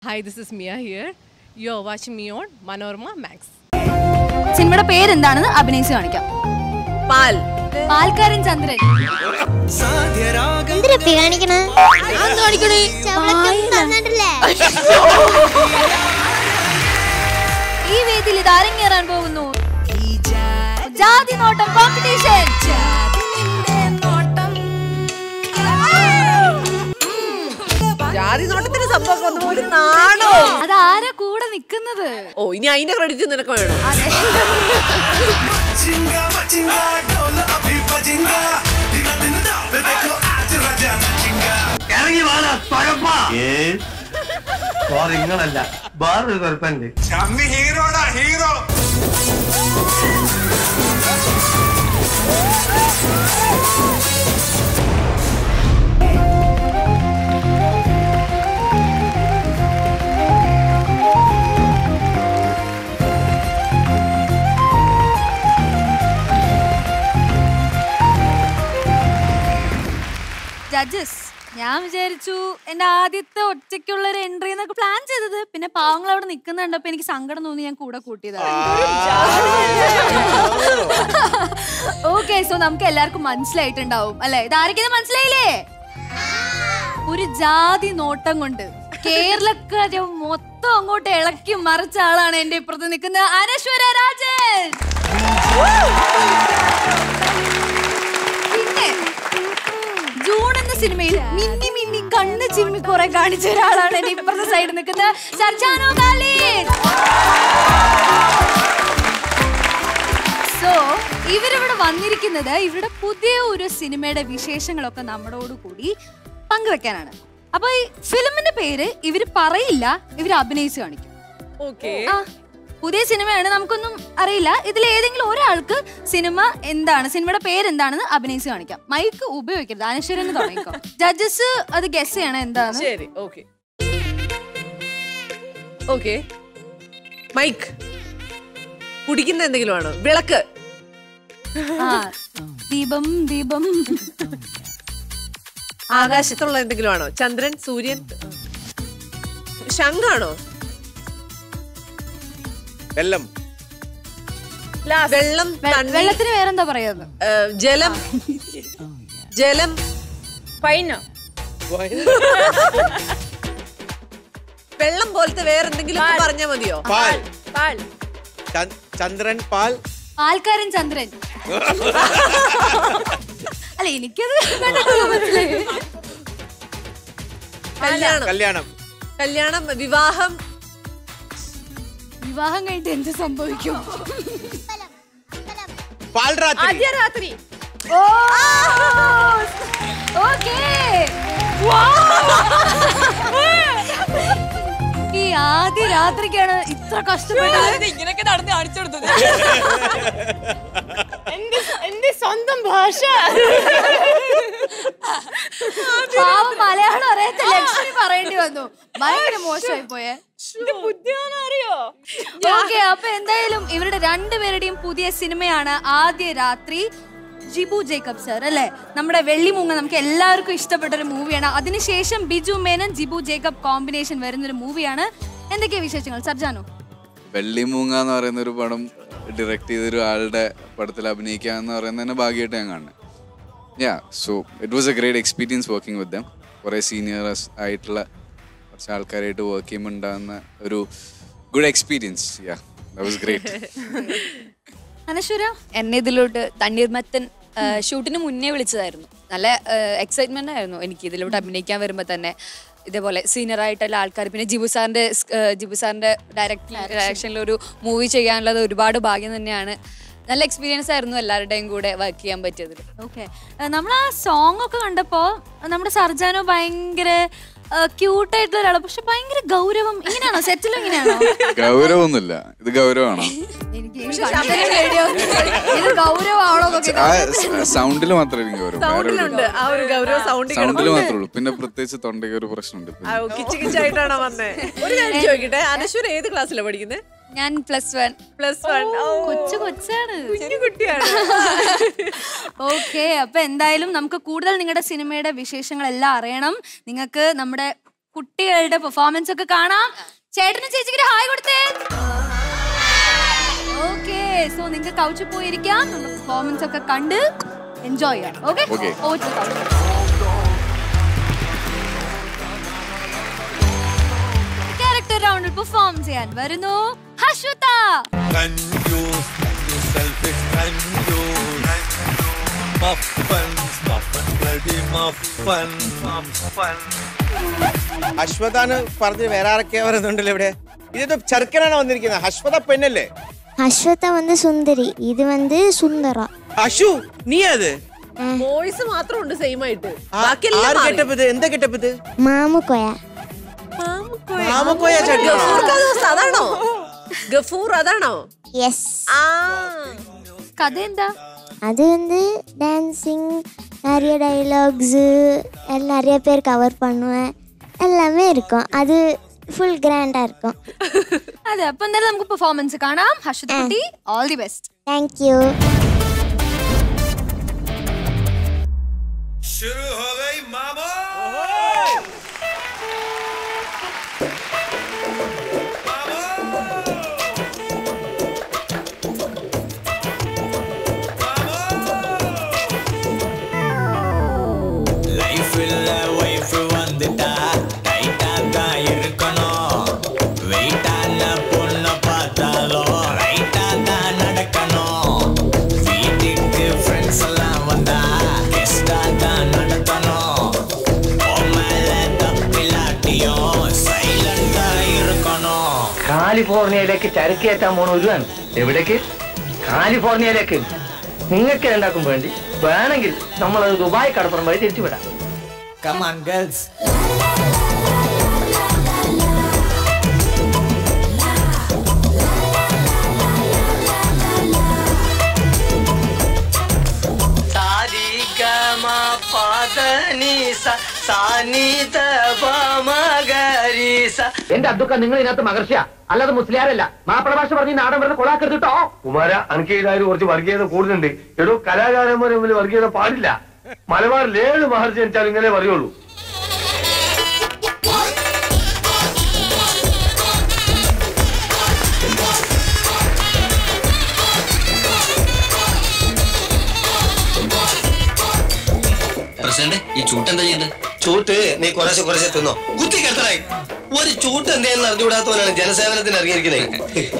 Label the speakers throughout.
Speaker 1: Hi, this is Mia here. You're watching me on Manorama Max.
Speaker 2: സിനിമയുടെ പേരെന്താണെന്ന് അഭിനയിച്ച് കാണിക്കാം
Speaker 1: പാൽ
Speaker 2: പാൽക്കാരൻ ചന്ദ്രൻ
Speaker 3: എന്തിനപ്പി കാണിക്കണേ ചവളൊക്കെ തന്നിട്ടില്ലേ
Speaker 2: ഈ വേദിയിൽ ഇത് അരങ്ങേറാൻ പോകുന്നു ജാതി നോട്ടം കോമ്പറ്റീഷൻ
Speaker 1: ജാതി നോട്ടത്തിന്റെ സംഭവം ഒന്നും ഒരു നാണോ
Speaker 2: അതാരാ കൂടെ നിക്കുന്നത്
Speaker 1: ഓ ഇനി അതിന്റെ ക്രെഡിറ്റ് നിനക്ക് വേണം
Speaker 4: ഇറങ്ങി വാടാ തൊഴപ്പാ നിങ്ങളല്ല വേറൊരു കുഴപ്പമുണ്ട്
Speaker 5: ഹീറോടാ ഹീറോ
Speaker 2: ജഡ്ജസ് ഞാൻ വിചാരിച്ചു എന്റെ ആദ്യത്തെ ഒറ്റയ്ക്കുള്ള ഒരു എൻട്രി എന്നൊക്കെ പ്ലാൻ ചെയ്തത് പിന്നെ പാവങ്ങൾ അവിടെ നിൽക്കുന്നുണ്ടപ്പോ എനിക്ക് സങ്കടം തോന്നി ഞാൻ കൂടെ കൂട്ടിയതാണ് ഓക്കെ സോ നമുക്ക് എല്ലാവർക്കും മനസ്സിലായിട്ടുണ്ടാവും അല്ലെ ഇതാരൊക്കെ മനസ്സിലായില്ലേ ഒരു ജാതി നോട്ടം കൊണ്ട് കേരളക്കാരെ മൊത്തം അങ്ങോട്ട് ഇളക്കി മറിച്ച ആളാണ് എന്റെ ഇപ്പുറത്ത് നിൽക്കുന്നത് അനശ്വര രാജൻ പിന്നെ ജൂൺ എന്ന സിനിമയിൽ മിന്നി മിന്നി കണ്ണ് ചിമ്മി കുറെ കാണിച്ച ഒരാളാണ് എന്റെ ഇപ്പുറത്തെ സൈഡിൽ നിൽക്കുന്നത് സർജാനോ ഖാലിദ് സോ ഇവരിവിടെ വന്നിരിക്കുന്നത് ഇവരുടെ പുതിയ ഒരു സിനിമയുടെ വിശേഷങ്ങളൊക്കെ നമ്മളോട് കൂടി പങ്കുവെക്കാനാണ് അപ്പൊ ഈ ഫിലിമിന്റെ പേര് ഇവര് പറയില്ല ഇവര് അഭിനയിച്ച് കാണിക്കും
Speaker 1: ഓക്കെ
Speaker 2: ആ പുതിയ സിനിമയാണ് നമുക്കൊന്നും അറിയില്ല ഇതിൽ ഏതെങ്കിലും ഒരാൾക്ക് സിനിമ എന്താണ് സിനിമയുടെ പേര് എന്താണെന്ന് അഭിനയിച്ച് കാണിക്കാം മൈക്ക് ഉപയോഗിക്കരുത് അനശ്വരന് തുടങ്ങിക്കോ ജഡ്ജസ് അത് ഗസ് ചെയ്യണം എന്താണ്
Speaker 1: ശരി ഓക്കെ ഓക്കെ മൈക്ക് കുടിക്കുന്ന എന്തെങ്കിലും ആണോ വിളക്ക്
Speaker 2: ആ ദീപം ദീപം
Speaker 1: ആകാശത്തുള്ള എന്തെങ്കിലും ആണോ ചന്ദ്രൻ സൂര്യൻ ശംഖാണോ
Speaker 5: വെള്ളം
Speaker 1: വെള്ളം
Speaker 2: വെ-
Speaker 1: തണ്ണി
Speaker 2: വെള്ളത്തിന് വേറെന്താ പറയുന്നത്
Speaker 1: ഏ, ജലം ജലം
Speaker 6: പൈനോ
Speaker 1: വെള്ളം പോലത്തെ വേറെന്തെങ്കിലും ഒക്കെ പറഞ്ഞാ മതിയോ
Speaker 5: പാൽ
Speaker 6: പാൽ
Speaker 5: ചന്ദ്- ചന്ദ്രൻ പാൽ
Speaker 2: ആൾക്കാരൻ ചന്ദ്രൻ അല്ല എനിക്കത് കണ്ടിട്ട് മനസ്സിലായി.
Speaker 1: കല്യാണം
Speaker 5: കല്യാണം
Speaker 1: കല്യാണം വിവാഹം
Speaker 2: വിവാഹം കഴിഞ്ഞിട്ട് എന്ത് സംഭവിക്കും
Speaker 5: പാൽ രാത്രി
Speaker 6: ആദ്യ രാത്രി
Speaker 2: ഓ ഓക്കേ ഈ ആദ്യ രാത്രിക്കാണ് ഇത്ര കഷ്ടപ്പെട്ടത്
Speaker 6: ഇങ്ങനെയൊക്കെ നടന്ന് കാണിച്ചു കൊടുത്തത് എന്റെ എന്റെ സ്വന്തം ഭാഷ
Speaker 2: പാവം മലയാളം അറിയാത്ത ലക്ഷ്മി പറയേണ്ടി വന്നു ഭയങ്കര മോശമായി പോയേ
Speaker 6: ബുദ്ധിയാണോ അറിയോ
Speaker 2: ഓക്കെ അപ്പൊ എന്തായാലും ഇവരുടെ രണ്ടുപേരുടെയും പുതിയ സിനിമയാണ് ആദ്യ രാത്രി ജിബു ജേക്കബ് സർ അല്ലെ നമ്മുടെ വെള്ളിമൂങ്ങ നമുക്ക് എല്ലാവർക്കും ഇഷ്ടപ്പെട്ട ഒരു മൂവിയാണ് അതിനുശേഷം ബിജു മേനൻ ജിബു ജേക്കബ് കോമ്പിനേഷൻ വരുന്ന ഒരു മൂവിയാണ് എന്തൊക്കെയാ വിശേഷങ്ങൾ സർജാനോ
Speaker 7: വെള്ളിമൂങ്ങ എന്ന് പറയുന്ന ഒരു പടം ഡയറക്റ്റ് ചെയ്തൊരു ആളുടെ പടത്തിൽ അഭിനയിക്കുക എന്ന് പറയുന്നത് തന്നെ ഭാഗ്യമായിട്ട് ഞാൻ കാണുന്നത് yeah so it was a great experience working with them കുറേ സീനിയേഴ്സ് ആയിട്ടുള്ള കുറച്ച് ആൾക്കാരായിട്ട് വർക്ക് ചെയ്യുമ്പോൾ ഉണ്ടാകുന്ന ഒരു good experience yeah that was great
Speaker 2: Anaswara
Speaker 6: എന്നെ ഇതിലോട്ട് തണ്ണീർമത്തൻ ആ, ഷൂട്ടിന് മുന്നേ വിളിച്ചതായിരുന്നു നല്ല എക്സൈറ്റ്മെന്റ് ആയിരുന്നു എനിക്ക് ഇതിലോട്ട് അഭിനയിക്കാൻ വരുമ്പോൾ തന്നെ ഇതേപോലെ സീനിയർ ആയിട്ടുള്ള ആൾക്കാർ പിന്നെ ജിബു സാറിന്റെ സ്- ആ, ജിബു സാറിന്റെ ഡയറക്ട് ഡയറക്ഷനിൽ ഒരു മൂവി ചെയ്യാനുള്ളത് ഒരുപാട് ഭാഗ്യം തന്നെയാണ് നല്ല എക്സ്പീരിയൻസ് ആയിരുന്നു എല്ലാവരുടെയും കൂടെ വർക്ക് ചെയ്യാൻ പറ്റിയതിൽ
Speaker 2: ഓക്കെ നമ്മൾ ആ സോങ് ഒക്കെ കണ്ടപ്പോ നമ്മുടെ സർജാനോ ഭയങ്കര ക്യൂട്ടായിട്ടുള്ള ഒരാള് പക്ഷെ ഭയങ്കര ഗൗരവം ഇങ്ങനെയാണോ സെറ്റിലും ഇങ്ങനെയാണോ
Speaker 7: ഗൗരവമൊന്നുമില്ല ഇത് ഗൗരവമാണോ
Speaker 2: എനിക്ക് കണ്ടതിന് പേടിയാവുന്നു. ഇത് ഗൗരവമാണോ എന്നൊക്കെ
Speaker 7: ആ സൗണ്ടിൽ മാത്രമേ എനിക്ക് ഗൗരവം വേറെ
Speaker 1: സൗണ്ടിലുണ്ട് ആ ഒരു ഗൗരവ സൗണ്ടിൽ
Speaker 7: സൗണ്ടിൽ മാത്രമേ ഉള്ളൂ പിന്നെ പ്രത്യേകിച്ച് തൊണ്ടയ്ക്ക് ഒരു പ്രശ്നമുണ്ട്
Speaker 1: കിച്ച് കിച്ചായിട്ടാണോ വന്നേ ഒരു കാര്യം ചോദിക്കട്ടെ അനശ്വര ഏത് ക്ലാസ്സിലാണ് പഠിക്കുന്നത്
Speaker 6: ഞാൻ പ്ലസ് വൺ
Speaker 1: പ്ലസ് വൺ
Speaker 2: കൊച്ചു കൊച്ചാണ്
Speaker 1: കുഞ്ഞു കുട്ടിയാണ്
Speaker 2: ഓക്കെ അപ്പൊ എന്തായാലും നമുക്ക് കൂടുതൽ നിങ്ങളുടെ സിനിമയുടെ വിശേഷങ്ങളെല്ലാം അറിയണം നിങ്ങൾക്ക് നമ്മുടെ കുട്ടികളുടെ പെർഫോമൻസ് ഒക്കെ കാണാം ചേട്ടനും ചേച്ചിക്ക് ഹായ് കൊടുത്തേ ഓക്കെ സോ നിങ്ങൾക്ക് കൗച്ചിൽ പോയിരിക്കാം നമ്മുടെ പെർഫോമൻസ് ഒക്കെ കണ്ട് എൻജോയ് ചെയ്യാം ഓക്കെ
Speaker 7: Okay.
Speaker 2: ക്യാരക്ടർ റൗണ്ടിൽ പെർഫോം ചെയ്യാൻ വരുന്നു ഹശ്വത
Speaker 3: Confused, you selfish, confused. Muffin, muffin, bloody muffin, muffin.
Speaker 5: അശ്വതാണ് പറഞ്ഞ് വേറെ ആരൊക്കെയാ പറയുന്നുണ്ടല്ലോ ഇവിടെ ഇത് ചെറുക്കനാണ് വന്നിരിക്കുന്നത് അശ്വത പെണ്ണല്ലേ
Speaker 8: அஸ்வதா வந்து சுந்தரி இது வந்து சுந்தரா
Speaker 5: അശു നീ അത്
Speaker 1: വോയിസ് മാത്രം ഉണ്ട് സെയിം ആയിട്ട്
Speaker 5: ആ-
Speaker 1: ബാക്കിയെല്ലാം
Speaker 5: ആര്
Speaker 1: മാറി.
Speaker 5: കെട്ടപ്പ് ഇത് എന്താ കെട്ടപ്പ് ഇത്
Speaker 8: மாமு கொயா
Speaker 1: മാമുക്കോയ.
Speaker 5: മാമുക്കോയ ചേട്ടനാ?
Speaker 1: ഗഫൂർ ഖദോസ് അതാണോ ഗഫൂർ അതാണോ
Speaker 8: எஸ்
Speaker 1: ആ
Speaker 2: കഥ എന്താ
Speaker 8: அது வந்து டான்ஸிங் நிறைய டைலாக்ஸு நிறைய பேர் கவர் பண்ணுவேன் எல்லாமே இருக்கும் அது ஃபுல் கிராண்டாக இருக்கும்
Speaker 2: അതെ അപ്പൊ എന്തായാലും നമുക്ക് പെർഫോമൻസ് കാണാം ഹർഷത കുട്ടി ഓൾ ദി ബെസ്റ്റ്
Speaker 8: தேங்க்யூ
Speaker 3: शुरू हो गई मामो லைஃப்ல வைஃப் வந்துட்டா டைட்டா தான் இருக்கணும் வெயிட்டான பொண்ண பார்த்தாலும் ரைட்டா தான் நடக்கணும் வீட்டுக்கு ஃப்ரெண்ட்ஸ் எல்லாம் வந்தா கெஸ்டா தான் நடத்தணும் உன் மேல தப்பில்லாட்டியும் சைலண்டா இருக்கணும்
Speaker 4: കാലിഫോർണിയയിലേക്ക് ചരക്ക് കയറ്റാൻ പോണ ഒരുവാണ് എവിടേക്ക് കാലിഫോർണിയയിലേക്ക് നിങ്ങൾക്ക് രണ്ടാക്കും വേണ്ടി വേണമെങ്കിൽ നമ്മളത് ദുബായ് കടപ്പുറം വഴി തിരിച്ചുവിടാം
Speaker 3: Come on, girls.
Speaker 4: എന്റെ അബ്ദുക്ക നിങ്ങൾ ഇതിനകത്ത് മകർഷ അല്ലാതെ മുസ്ലിയാരല്ല മാപ്പിള ഭാഷ പറഞ്ഞ് നാടൻ പറഞ്ഞ് കൊളാക്കരുത് കേട്ടോ കുമാര അനക്ക് ഇതായാലും കുറച്ച് വർഗീയത കൂടുതലുണ്ട് എടോ കലാകാരന്മാരെ മുമ്പിൽ വർഗീയത പാടില്ല മലബാറിൽ ഏഴ് മഹർജി ജനിച്ചാൽ ഇങ്ങനെ പറയുള്ളൂ
Speaker 9: പ്രസിഡന്റ് ഈ ചൂട്ടെന്താ ചെയ്യുന്നത്
Speaker 10: ചൂട്ട് നീ കുറേശ്ശെ കുറേശ്ശെ തിന്നോ കുത്തി കെട്ടറായി ഒരു ചൂട്ട് എന്തേന്ന് അറിഞ്ഞുകൂടാത്തവനാണ് ജനസേവനത്തിന് ഇറങ്ങിയിരിക്കുന്നത്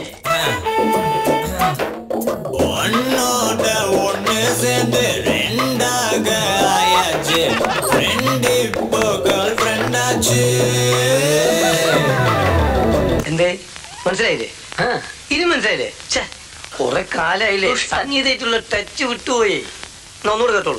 Speaker 3: ஒன்னோட ஒண்ணு சேர்ந்து ரெண்டாக ஆயாச்சு ஃப்ரெண்ட் இப்போ கேர்ள் ஃப்ரெண்ட் ஆச்சு
Speaker 10: എന്തേ മനസ്സിലായില്ലേ ഇത് മനസ്സിലായില്ലേ ഛേ കുറെ കാലായില്ലേ സംഗീതമായിട്ടുള്ള ടച്ച് വിട്ടുപോയി എന്നാ ഒന്നുകൂടെ കേട്ടോളൂ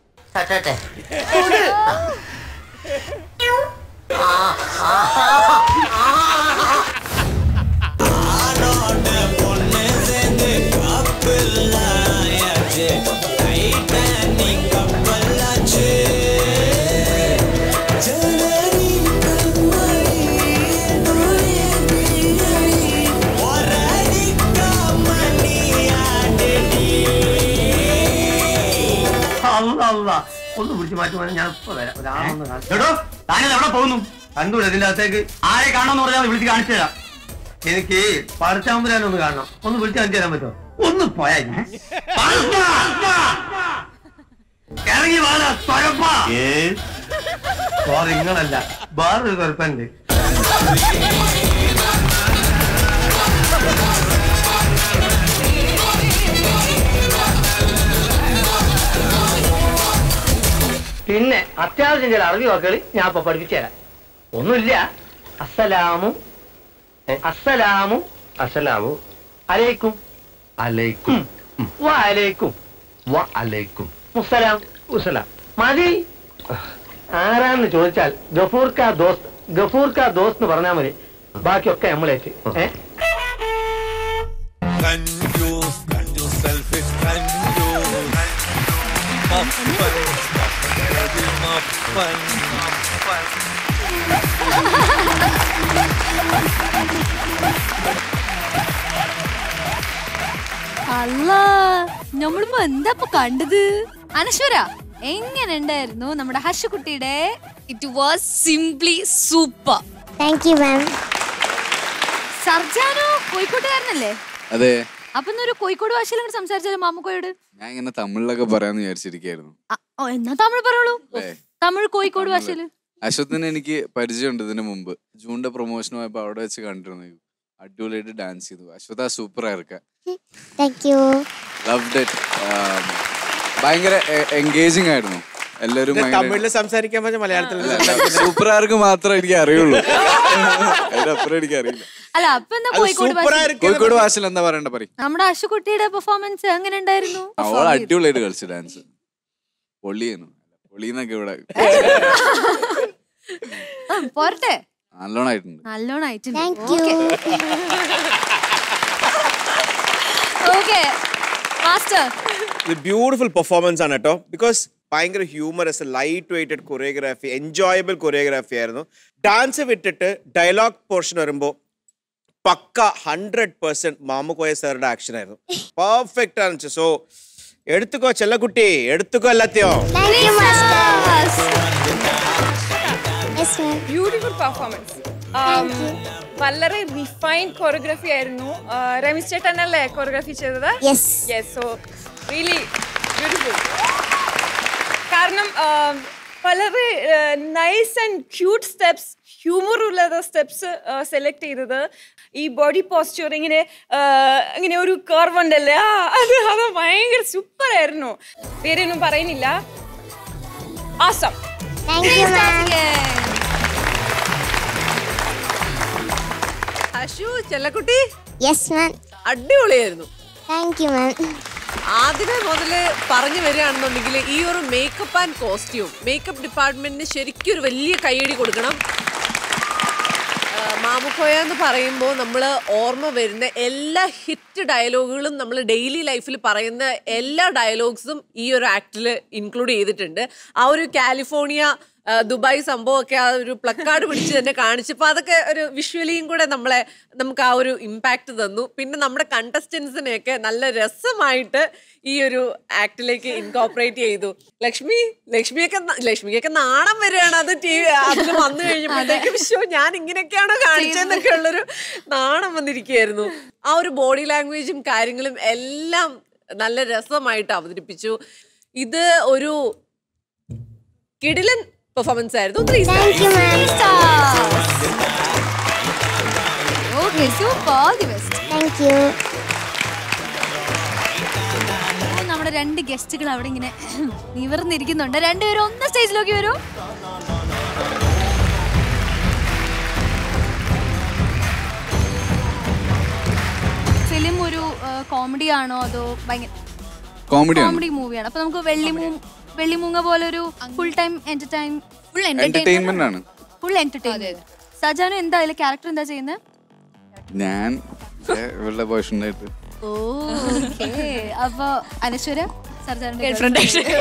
Speaker 3: ஆனோட பொண்ணு சேர்ந்து கப்பல் ஆயாச்சு டைட்டானிக் கப்பல் ஆச்சு ஜனனி கண்மணி ஒரடிக்கா மணி ஆடடி
Speaker 4: അല്ല അല്ല ഒന്ന് പിടിച്ചു മാറ്റുവാൻ ഞാൻ ഇപ്പൊ വരാം ഒരാളൊന്ന് കാണാം. എടോ താനത് എവിടെ പോകുന്നു കണ്ടൂടെ ഇതിന്റെ അകത്തേക്ക് ആരെ കാണാന്ന് പറഞ്ഞാൽ വിളിച്ച് കാണിച്ചു തരാം എനിക്ക് പറിച്ചാമ്പുരാൻ ഒന്ന് കാണണം ഒന്ന് വിളിച്ച് കാണിച്ചു തരാൻ പറ്റുമോ ഒന്ന് പോയാ ഞാൻ. പറിച്ചാ! ഇറങ്ങി വാടാ തൊഴപ്പാ സോറി നിങ്ങളല്ല വേറൊരു കുഴപ്പമുണ്ട് പിന്നെ അത്യാവശ്യം ചില അറബി വാക്കുകൾ ഞാൻ ഇപ്പൊ പഠിപ്പിച്ചു തരാം ഒന്നുമില്ല അസ്സലാമു അസ്സലാമു അസ്സലാമു അലൈക്കും അലൈക്കും വ അലൈക്കും വ അലൈക്കും മുസ്സലാം മുസ്സലാം മതി ആരാന്ന് ചോദിച്ചാൽ ഗഫൂർ കാ ദോസ്ത് ഗഫൂർ കാ ദോസ്ത് എന്ന് പറഞ്ഞാൽ മതി ബാക്കിയൊക്കെ നമ്മളേറ്റ് ഏ
Speaker 3: Confused, confused, selfish, confused. Muffin, muffin, bloody muffin, muffin.
Speaker 2: അല്ല നമ്മളിപ്പോ എന്താ ഇപ്പൊ കണ്ടത് അനശ്വര എങ്ങനെ ഉണ്ടായിരുന്നു നമ്മുടെ ഹർഷക്കുട്ടിയുടെ
Speaker 6: it was simply super
Speaker 8: thank you ma'am
Speaker 2: സർജാനോ കോഴിക്കോട്ടുകാരനല്ലേ
Speaker 7: അതെ
Speaker 2: അപ്പൊ ഇന്നൊരു കോഴിക്കോട് ഭാഷയിൽ അങ്ങോട്ട് സംസാരിച്ചാലും മാമുക്കോയോട്
Speaker 7: ഞാൻ ഇങ്ങനെ തമിഴിലൊക്കെ പറയാന്ന് വിചാരിച്ചിരിക്കായിരുന്നു
Speaker 2: ആ, ഓ എന്നാ തമിഴ് പറയുള്ളൂ
Speaker 7: ഏ.
Speaker 2: തമിഴ് കോഴിക്കോട് ഭാഷയില്
Speaker 7: അശ്വത്തിന് എനിക്ക് പരിചയമുണ്ട് ഇതിനു മുമ്പ് ജൂണിന്റെ പ്രൊമോഷൻ പോയപ്പോ അവിടെ വെച്ച് കണ്ടിരുന്നു അടിപൊളിയായിട്ട് ഡാൻസ് ചെയ്തു അശ്വത സൂപ്പർ ആയിരിക്ക
Speaker 8: താങ്ക് യു
Speaker 7: ലവ്ഡ് ഇറ്റ് ഭയങ്കര എൻഗേജിങ് ആയിരുന്നു എല്ലാവരും
Speaker 5: ഇത് തമിഴില് സംസാരിക്കാൻ പറ്റും മലയാളത്തിൽ
Speaker 7: സൂപ്പർ ആർക്ക് മാത്രമേ എനിക്ക് അറിയുള്ളൂ അതിനപ്പുറം എനിക്ക് അറിയില്ല
Speaker 2: അല്ല അപ്പൊ എന്താ
Speaker 5: അത്
Speaker 2: കോഴിക്കോട്
Speaker 5: സൂപ്പർ
Speaker 2: ഭാഷ
Speaker 7: കോഴിക്കോട് ഭാഷയിൽ എന്താ പറയണ്ട പറയും
Speaker 2: നമ്മുടെ അശുക്കുട്ടിയുടെ പെർഫോമൻസ് എങ്ങനെ ഉണ്ടായിരുന്നു
Speaker 7: അവൾ അടിപൊളിയായിട്ട് കളിച്ചു ഡാൻസ് പൊള്ളിയെന്നു പൊള്ളിന്നൊക്കെ ഇവിടെ
Speaker 2: ആ, പോരട്ടെ
Speaker 7: നല്ലോണായിട്ടുണ്ട്
Speaker 2: നല്ലോണം ആയിട്ടുണ്ട്
Speaker 8: താങ്ക് യു
Speaker 2: ഓക്കെ മാസ്റ്റർ
Speaker 5: ഇത് ബ്യൂട്ടിഫുൾ പെർഫോമൻസ് ആണ് കേട്ടോ ബിക്കോസ് ഭയങ്കര humorous light weighted choreography enjoyable choreography ആയിരുന്നു ഡാൻസ് വിട്ടിട്ട് ഡയലോഗ് പോർഷൻ വരുമ്പോൾ പക്ക ഹൺഡ്രഡ് പെർസെന്റ് മാമുക്കോയ സാറുടെ ആക്ഷൻ ആയിരുന്നു പെർഫെക്റ്റ് ആണ് സോ എടുത്തുക്കോ ചെല്ലക്കുട്ടി എടുത്തുക്കോ എല്ലാത്തെയോ
Speaker 8: thank you master yes ma'am
Speaker 11: beautiful performance വളരെ റിഫൈൻഡ് കൊറിയോഗ്രഫി ആയിരുന്നു ആ, രമേശ് ചേട്ടനല്ലേ കൊറിയോഗ്രഫി ചെയ്തത്
Speaker 8: yes
Speaker 11: yes so really beautiful കാരണം ആ, വളരെ nice and cute steps humour ഉള്ള സ്റ്റെപ്സ് സെലക്ട് ചെയ്തത് ഈ ബോഡി പോസ്ചർ ഇങ്ങനെ ആ, ഇങ്ങനെ ഒരു കർവ് ഉണ്ടല്ലേ ആ അത് അത് ഭയങ്കര സൂപ്പർ ആയിരുന്നു പേരൊന്നും പറയുന്നില്ല awesome
Speaker 8: thank you ma'am
Speaker 1: Ashu ചെല്ലക്കുട്ടി
Speaker 8: യെസ് മാം
Speaker 1: അടിപൊളിയായിരുന്നു
Speaker 8: താങ്ക് യു മാം
Speaker 1: ആദ്യമേ മുതല് പറഞ്ഞു വരികയാണെന്നുണ്ടെങ്കിൽ ഈ ഒരു മേക്കപ്പ് ആൻഡ് കോസ്റ്റ്യൂം മേക്കപ്പ് ഡിപ്പാർട്ട്മെന്റിന് ശരിക്കും ഒരു വലിയ കൈയടി കൊടുക്കണം ആ, മാമുക്കോയ എന്ന് പറയുമ്പോൾ നമ്മൾ ഓർമ്മ വരുന്ന എല്ലാ ഹിറ്റ് ഡയലോഗുകളും നമ്മൾ ഡെയിലി ലൈഫിൽ പറയുന്ന എല്ലാ ഡയലോഗ്സും ഈ ഒരു ആക്ടിൽ ഇൻക്ലൂഡ് ചെയ്തിട്ടുണ്ട് ആ ഒരു കാലിഫോർണിയ ആ, ദുബായ് സംഭവമൊക്കെ ആ ഒരു പ്ലക്കാർഡ് പിടിച്ച് തന്നെ കാണിച്ചപ്പോൾ അതൊക്കെ ഒരു വിഷ്വലിയും കൂടെ നമ്മളെ നമുക്ക് ആ ഒരു ഇമ്പാക്റ്റ് തന്നു പിന്നെ നമ്മുടെ കണ്ടസ്റ്റൻസിനെയൊക്കെ നല്ല രസമായിട്ട് ഈ ഒരു ആക്ടിലേക്ക് ഇൻകോപ്പറേറ്റ് ചെയ്തു ലക്ഷ്മി ലക്ഷ്മിയൊക്കെ ന- ലക്ഷ്മിക്കൊക്കെ നാണം വരികയാണ് അത് ടി വി അതിൽ വന്നു കഴിഞ്ഞപ്പോഴത്തേക്കും വിഷോ ഞാൻ ഇങ്ങനെയൊക്കെയാണോ കാണിച്ചതെന്നൊക്കെ ഉള്ളൊരു നാണം വന്നിരിക്കുകയായിരുന്നു ആ ഒരു ബോഡി ലാംഗ്വേജും കാര്യങ്ങളും എല്ലാം നല്ല രസമായിട്ട് അവതരിപ്പിച്ചു ഇത് ഒരു കിടിലൻ പെർഫോമൻസ് ആയിരുന്നു three
Speaker 8: thank you ma'am
Speaker 2: okay super all the best
Speaker 8: thank you
Speaker 2: നമ്മുടെ രണ്ട് ഗസ്റ്റുകൾ അവിടെ ഇങ്ങനെ നിവർന്നിരിക്കുന്നുണ്ട് രണ്ടുപേരും ഒന്ന് സ്റ്റേജിലേക്ക് വരൂ ഫിലിം ഒരു കോമഡി ആണോ അതോ ഭയങ്കര
Speaker 7: കോമഡിയാണ്
Speaker 2: കോമഡി മൂവിയാണ് അപ്പൊ നമുക്ക് വെള്ളിമൂ വെള്ളിമൂങ്ങ പോലെ ഒരു full time entertain
Speaker 6: full
Speaker 7: entertainment ആണ്
Speaker 2: ഫുൾ എന്റർടൈൻമെന്റ് സജാനു എന്താ അതിലെ ക്യാരക്ടർ എന്താ ചെയ്യുന്നത്
Speaker 7: ഞാൻ ഏ, ഇവളുടെ ബോയ് ആയിട്ട്
Speaker 2: ഓക്കെ അപ്പൊ അനശ്വര സർജാനുടെ
Speaker 6: ഫ്രണ്ട്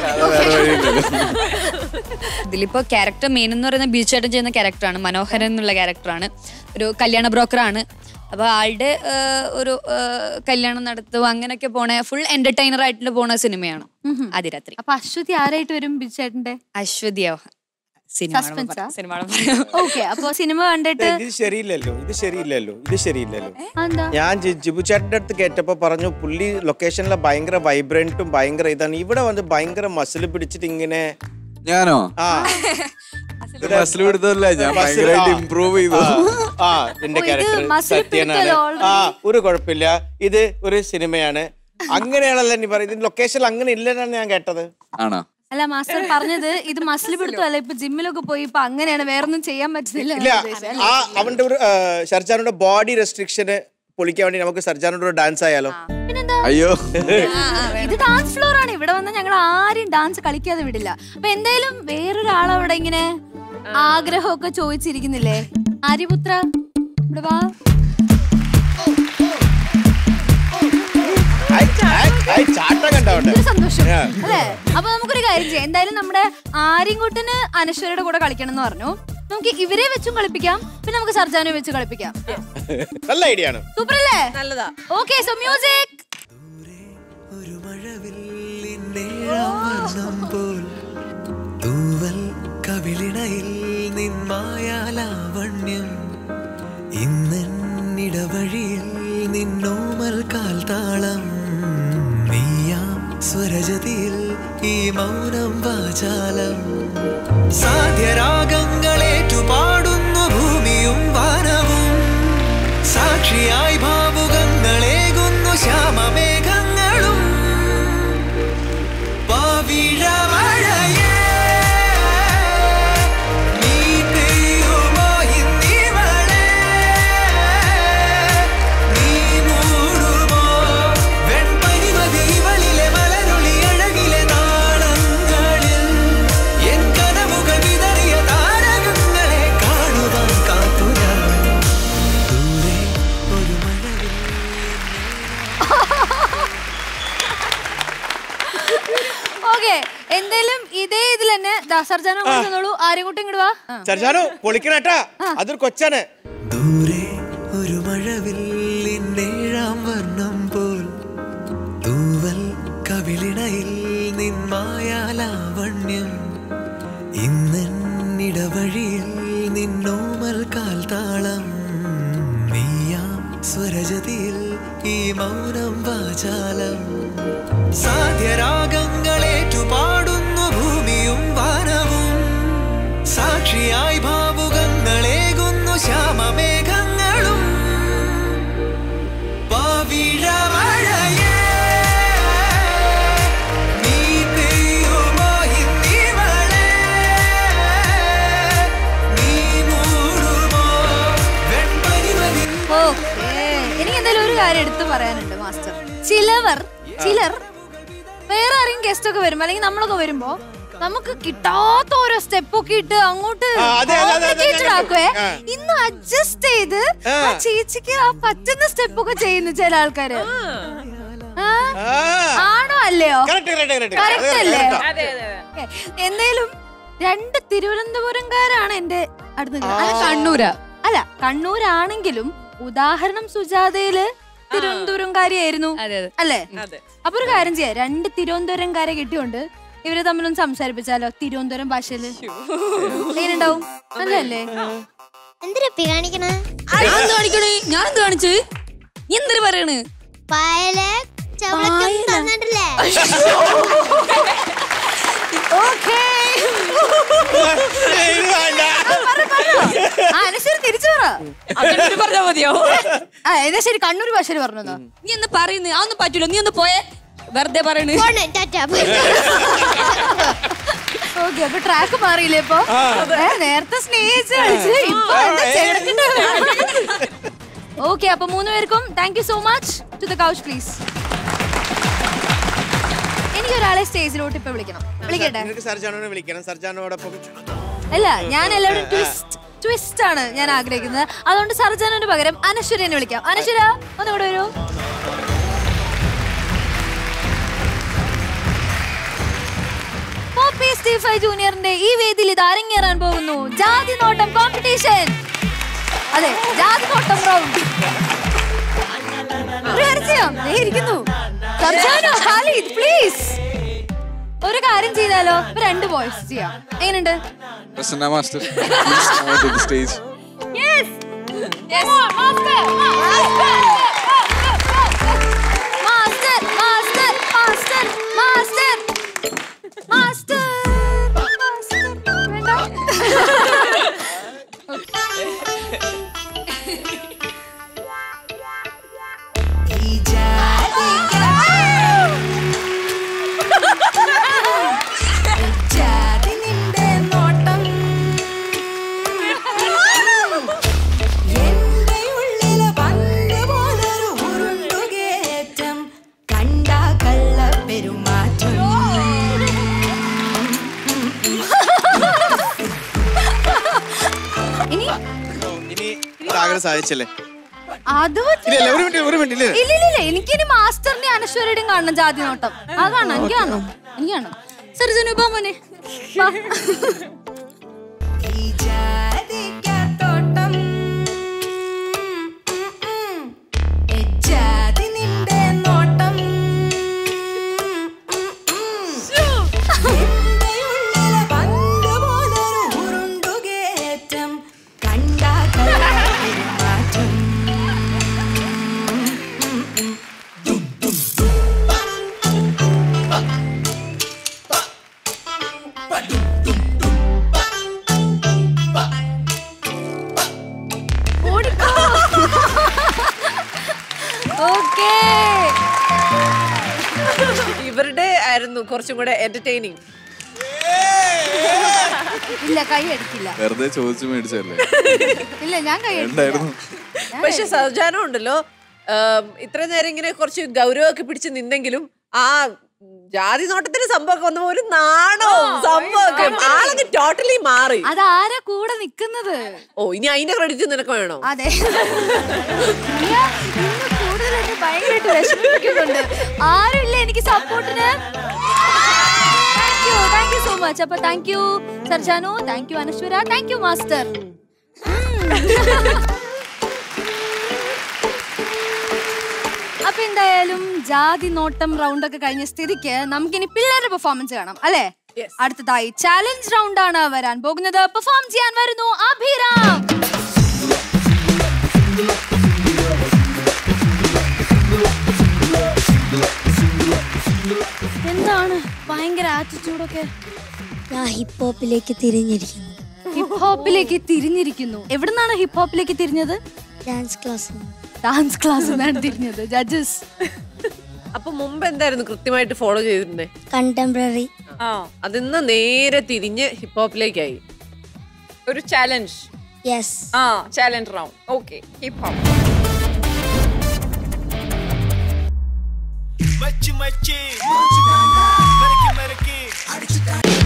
Speaker 6: ഇതിലിപ്പോ ക്യാരക്ടർ മെയിൻ എന്ന് പറയുന്ന ബീച്ച് ചേട്ടൻ ചെയ്യുന്ന ക്യാരക്ടറാണ് മനോഹരൻ എന്നുള്ള ക്യാരക്ടറാണ് ഒരു കല്യാണ ബ്രോക്കറാണ് അപ്പൊ ആളുടെ ആ, ഒരു ആ, കല്യാണം നടത്തുക അങ്ങനെയൊക്കെ പോണ ഫുൾ എന്റർടൈനർ ആയിട്ട് പോണ സിനിമയാണ് ആദ്യരാത്രി
Speaker 2: അപ്പൊ അശ്വതി ആരായിട്ട് വരും ബിജുചേട്ടന്റെ
Speaker 6: അശ്വതിയോ
Speaker 2: Suspense ആ?
Speaker 6: സിനിമ
Speaker 2: ഓക്കെ അപ്പൊ സിനിമ കണ്ടിട്ട്
Speaker 5: ഇത് ശരിയില്ലല്ലോ ഇത് ശരിയില്ലല്ലോ ഇത് ശരിയില്ലല്ലോ
Speaker 2: എന്താ
Speaker 5: ഞാൻ ജി- ജിബു ചേട്ടൻ്റെ അടുത്ത് കേട്ടപ്പോ പറഞ്ഞു പുള്ളി ലൊക്കേഷനിലെ ഭയങ്കര വൈബ്രന്റും ഭയങ്കര ഇതാണ് ഇവിടെ വന്ന് ഭയങ്കര മസിൽ പിടിച്ചിട്ട് ഇങ്ങനെ
Speaker 7: ഞാനോ
Speaker 5: ആ
Speaker 7: ബസ്സിൽ വിടുത്തല്ല ഞാൻ
Speaker 5: ബസ്സിൽ-
Speaker 7: ഭയങ്കരമായിട്ട്
Speaker 5: ആ.
Speaker 7: ഇമ്പ്രൂവ് ചെയ്തു
Speaker 5: ആ എന്റെ
Speaker 2: ഓ, ഇത്
Speaker 5: ക്യാരക്ടർ
Speaker 2: മസിൽ
Speaker 5: സത്യനാണ്
Speaker 2: പിടുത്തല്ലോ already.
Speaker 5: ആ ഒരു കുഴപ്പമില്ല ഇത് ഒരു സിനിമയാണ് അങ്ങനെയാണല്ലോ നീ പറയുന്നത് ലൊക്കേഷനിൽ അങ്ങനെ ഇല്ലെന്നാണ് ഞാൻ കേട്ടത്
Speaker 7: ആണോ
Speaker 2: അല്ല മാസ്റ്റർ പറഞ്ഞത് ഇത് മസിൽ പിടുത്തല്ല ഇപ്പൊ ജിമ്മിലൊക്കെ പോയി ഇപ്പൊ അങ്ങനെയാണ് വേറൊന്നും ചെയ്യാൻ പറ്റുന്നില്ല
Speaker 5: ഇല്ല ആ അവന്റെ ഒരു സർജാനുടെ ബോഡി റെസ്ട്രിക്ഷന് പൊളിക്കാൻ വേണ്ടി നമുക്ക് സർജാനുടെ ഒരു ഡാൻസ് ആയാലോ
Speaker 2: പിന്നെന്താ
Speaker 7: അയ്യോ
Speaker 2: ഇത് ഡാൻസ് ഫ്ലോർ ആണ് ഇവിടെ വന്ന് ഞങ്ങൾ ആരും ഡാൻസ് കളിക്കാതെ വിടില്ല അപ്പൊ എന്തായാലും വേറൊരാൾ അവിടെ ഇങ്ങനെ ആഗ്രഹമൊക്കെ ചോദിച്ചിരിക്കുന്നില്ലേ ആര്യപുത്ര ഇവിടെ വാ
Speaker 5: ഐ, ഐ, ഐ, ചാട്ടം കണ്ടോട്ടെ
Speaker 2: ഒരു സന്തോഷം
Speaker 5: Yeah.
Speaker 2: അല്ലേ അപ്പൊ നമുക്കൊരു കാര്യം ചെയ്യാം എന്തായാലും നമ്മുടെ ആര്യൻകുട്ടന് അനശ്വരയുടെ കൂടെ കളിക്കണം എന്ന് പറഞ്ഞു നമുക്ക് ഇവരെ വെച്ചും കളിപ്പിക്കാം പിന്നെ നമുക്ക് സർജാനെ വെച്ച് കളിപ്പിക്കാം
Speaker 5: നല്ല ഐഡിയ ആണ്
Speaker 2: സൂപ്പർ അല്ലേ
Speaker 1: നല്ലതാ
Speaker 2: ഓക്കെ സോ മ്യൂസിക്
Speaker 3: ഒരു മഴവില്ലിന്നേഴാം വർണ്ണം പോൽ തൂവൽ കവിളിണയിൽ നിന്മായാലാവണ്യം ഇന്നിടവഴിയിൽ നിന്നോമൽ കാൽത്താളം നീയാം സ്വരജതിയിൽ ഈ മൗനം വാചാലം സാധ്യരാഗങ്ങളേറ്റു പാടുന്നു ഭൂമിയും വാനവും സാക്ഷിയായി ഭാവുകങ്ങളേകുന്നു ശ്യാമമേഘങ്ങളും പവിഴമഴയേ നീ പെയ്യുമോ ഇന്നിവളെ നീ മൂടുമോ വെൺപനിമതിവളിലെ മലരൊളി അഴകിലെ നാളങ്ങളിൽ എൻ കനവുകൾ വിതറിയ താരകങ്ങളെ കാണുവാൻ കാത്തു ഞാൻ ദൂരെ ഒരു മഴവിൽ
Speaker 2: ഓക്കെ എന്തേലും ഇതേ ഇതിൽ തന്നെ ദാസർജാനോ കൊണ്ടുവന്നോളൂ ആരും കൂട്ടും ഇങ്ങോട്ട് വാ ആ.
Speaker 5: സർജാനോ പൊളിക്കണട്ടാ അതൊരു കൊച്ചാണ്
Speaker 3: ദൂരെ ഒരു മഴവില്ലിന്നേഴാം വർണ്ണം പോൽ തൂവൽ കവിളിണയിൽ നിന്മായാലാവണ്യം ഇന്നിടവഴിയിൽ നിന്നോമൽ കാൽത്താളം നീയാം സ്വരജതിയിൽ ഈ മൗനം വാചാലം സാധ്യരാഗങ്ങളേറ്റു പാടുന്നു ഭൂമിയും വാനവും സാക്ഷിയായി ഭാവുകങ്ങളേകുന്നു ശ്യാമമേഘങ്ങളും പവിഴമഴയേ നീ പെയ്യുമോ ഇന്നിവളെ നീ മൂടുമോ വെൺപനിമതി
Speaker 2: ഓക്കേ. എനിക്ക് എന്തായാലും ഒരു കാര്യം എടുത്തു പറയാനുണ്ട് മാസ്റ്റർ ചിലവർ ചിലർ വേറെ ആരെങ്കിലും ഗസ്റ്റ് ഒക്കെ വരുമ്പോ അല്ലെങ്കിൽ നമ്മളൊക്കെ വരുമ്പോ നമുക്ക് കിട്ടാത്ത ഓരോ സ്റ്റെപ്പ് ഒക്കെ ഇട്ട് അങ്ങോട്ട്
Speaker 5: ആ, അതെ, അതെ, അതെ, അതെ,
Speaker 2: complicated
Speaker 5: ഞാൻ
Speaker 2: ആക്കുവേ
Speaker 5: ആ.
Speaker 2: ഇന്ന് അഡ്ജസ്റ്റ് ചെയ്ത്
Speaker 5: ആ.
Speaker 2: ആ ചേച്ചിക്ക് ആ പറ്റുന്ന സ്റ്റെപ്പ് ഒക്കെ ചെയ്യുന്നു ചില ആൾക്കാര് ആ? ആണോ അല്ലയോ
Speaker 5: Correct, correct, correct.
Speaker 2: Correct
Speaker 5: അതെ,
Speaker 2: അല്ലേ
Speaker 5: correct ആ.
Speaker 11: അതെ അതെ
Speaker 2: ഓക്കേ. എന്തേലും രണ്ട് തിരുവനന്തപുരംകാരാണ് എന്റെ അടുത്ത് നിൽക്കുന്നത്. അല്ല,
Speaker 6: കണ്ണൂരാ.
Speaker 2: അല്ല കണ്ണൂരാണെങ്കിലും ഉദാഹരണം സുജാതയില് തിരുവനന്തപുരംകാരിയായിരുന്നു അല്ലേ
Speaker 11: അതെ.
Speaker 2: അപ്പൊ ഒരു കാര്യം ചെയ്യാം രണ്ട് തിരുവനന്തപുരംകാരെ കിട്ടിയോണ്ട് ഇവരെ തമ്മിലൊന്ന് സംസാരിപ്പിച്ചാലോ തിരുവനന്തപുരം ഭാഷയില് എങ്ങനെയുണ്ടാവും നല്ലല്ലേ
Speaker 8: എന്തിനപ്പി കാണിക്കണേ
Speaker 6: ഞാൻ കാണിക്കണേ ഞാൻ എന്ത് കാണിച്ച് നീ എന്തിനു പറയണ്
Speaker 8: പായല് ചവളക്കൊന്നും തന്നിട്ടില്ലേ
Speaker 5: ഇത് വേണ്ട.
Speaker 2: ആ എന്നാ ശരി തിരിച്ചു പറ
Speaker 6: അങ്ങനെ പറഞ്ഞാ മതിയോ
Speaker 2: ആ എന്നാ ശരി കണ്ണൂർ ഭാഷയിൽ പറഞ്ഞു
Speaker 6: നീ എന്ന് പറയുന്നു അതൊന്നും പറ്റൂല നീ ഒന്ന് പോയേ വെറുതെ പറയണ്
Speaker 8: പോണേ ടാറ്റ
Speaker 2: ഓക്കെ അപ്പൊ ട്രാക്ക് മാറിയില്ലേ ഇപ്പൊ ഏ, നേരത്തെ സ്നേഹിച്ച് കളിച്ച് ഇപ്പൊ ഓക്കെ അപ്പൊ മൂന്ന് പേർക്കും thank you so much to the couch please എനിക്ക് ഒരാളെ സ്റ്റേജിലോട്ട് ഇപ്പൊ വിളിക്കണം വിളിക്കട്ടെ
Speaker 5: നിനക്ക് സർജാനോനെ വിളിക്കണം സർജാനോടൊപ്പം
Speaker 2: അല്ല ഞാൻ എല്ലാവരും ട്വിസ്റ്റ് ട്വിസ്റ്റ് ആണ് ഞാൻ ആഗ്രഹിക്കുന്നത് അതുകൊണ്ട് സർജാനോന് പകരം അനശ്വരനെ വിളിക്കാം അനശ്വര ഒന്നുകൂടെ വരൂ പോപ്പി സ്റ്റീഫൈ ജൂനിയറിന്റെ ഈ വേദിയിൽ ഇത് അരങ്ങേറാൻ പോകുന്നു ജാതി നോട്ടം കോമ്പറ്റീഷൻ അതെ ജാതി നോട്ടം റൗണ്ട് ഒരു കാര്യം ചെയ്യാം ദേ ഇരിക്കുന്നു സർജാനോ ഖാലിദ് പ്ലീസ് ഒരു കാര്യം ചെയ്താലോ ഇപ്പൊ രണ്ട് വോയിസ് ചെയ്യാം എങ്ങനെയുണ്ട്
Speaker 7: Prasanna master please come onto the stage
Speaker 2: Yes. Yes. Master. Master. Master. Master. Master. Master. Master. വേണ്ട.
Speaker 12: കണ്ട കള്ള പെരുമാറ്റം
Speaker 2: ഇനി
Speaker 5: ഇനി ആഗ്രഹം സാധിച്ചല്ലേ
Speaker 2: അത്
Speaker 5: ഇല്ല, ഇല്ല, ഒരു മിനിറ്റ് ഒരു മിനിറ്റ് ഇല്ല
Speaker 2: ഇല്ല ഇല്ല ഇല്ല എനിക്കിനി മാസ്റ്ററിന്റെ അനശ്വരയുടെയും കാണണം ജാതി നോട്ടം ആ കാണണം എനിക്ക് കാണണം എനിക്ക് കാണണം സർജനു ഇപ്പൊ മോനെ വാ.
Speaker 12: തോട്ടം എജ്ജാതി നിന്റെ നോട്ടം എന്റെ ഉള്ളിലെ പന്ത്
Speaker 2: ഓക്കേ
Speaker 1: ഇവരുടെ ആയിരുന്നു കുറച്ചും കൂടെ എന്റർടൈനിങ്
Speaker 2: ഇല്ല കൈ അടിക്കില്ല
Speaker 7: വെറുതെ ചോദിച്ചു മേടിച്ചല്ലേ
Speaker 2: ഇല്ല ഞാൻ കൈ അടിക്കില്ല
Speaker 7: ഉണ്ടായിരുന്നു
Speaker 1: പക്ഷെ സഹജാനം ഉണ്ടല്ലോ ആം, ഇത്രയും നേരം ഇങ്ങനെ കുറച്ച് ഗൗരവമൊക്കെ പിടിച്ച് നിന്നെങ്കിലും ആ ജാതി നോട്ടത്തിന് സംഭവമൊക്കെ വന്നപ്പോ ഒരു നാണവും സംഭവമൊക്കെ ആളൊക്കെ ടോട്ടലി മാറി
Speaker 2: അതാരാ കൂടെ നിക്കുന്നത്
Speaker 1: ഓ ഇനി അതിന്റെ ക്രെഡിറ്റ് നിനക്ക് വേണോ
Speaker 2: അതെ പ്രിയ, ഇന്ന് കൂടുതൽ എന്നെ ഭയങ്കരമായിട്ട് വിഷമിപ്പിക്കുന്നുണ്ട് ആരുമില്ല എനിക്ക് സപ്പോർട്ടിന് thank you thank you so much അപ്പൊ thank you Sarjanu thank you Anaswara thank you master അപ്പൊ എന്തായാലും ജാതി നോട്ടം റൗണ്ട് ഒക്കെ കഴിഞ്ഞ സ്ഥിതിക്ക് നമുക്കിനി പിള്ളേരുടെ പെർഫോമൻസ് കാണാം അല്ലേ അടുത്തതായി ചാലഞ്ച് റൗണ്ട് ആണ് വരാൻ പോകുന്നത് പെർഫോം ചെയ്യാൻ വരുന്നു അഭിരാം എന്താണ് ഭയങ്കര ആറ്റിറ്റ്യൂഡൊക്കെ
Speaker 8: ഞാൻ ഹിപ്പ് ഹോപ്പിലേക്ക് തിരിഞ്ഞിരിക്കുന്നു
Speaker 2: ഹിപ്പ് ഹോപ്പിലേക്ക് തിരിഞ്ഞിരിക്കുന്നു എവിടുന്നാണ് ഹിപ്പ് ഹോപ്പിലേക്ക് തിരിഞ്ഞത്
Speaker 8: ഡാൻസ് ക്ലാസ്
Speaker 2: ഡാൻസ് ക്ലാസ് നിന്നാണ് തിരിഞ്ഞത് ജഡ്ജസ്
Speaker 1: അപ്പൊ മുമ്പ് എന്തായിരുന്നു കൃത്യമായിട്ട് ഫോളോ ചെയ്തിരുന്നേ
Speaker 8: കണ്ടംപററി
Speaker 11: ആ
Speaker 1: അതിന്ന് നേരെ തിരിഞ്ഞ് ഹിപ്പ് ഹോപ്പിലേക്കായി
Speaker 11: ഒരു ചാലഞ്ച്
Speaker 8: യെസ്
Speaker 11: ആ challenge round okay hip hop
Speaker 3: മച്ചി മച്ചി മരക്കി മരക്കി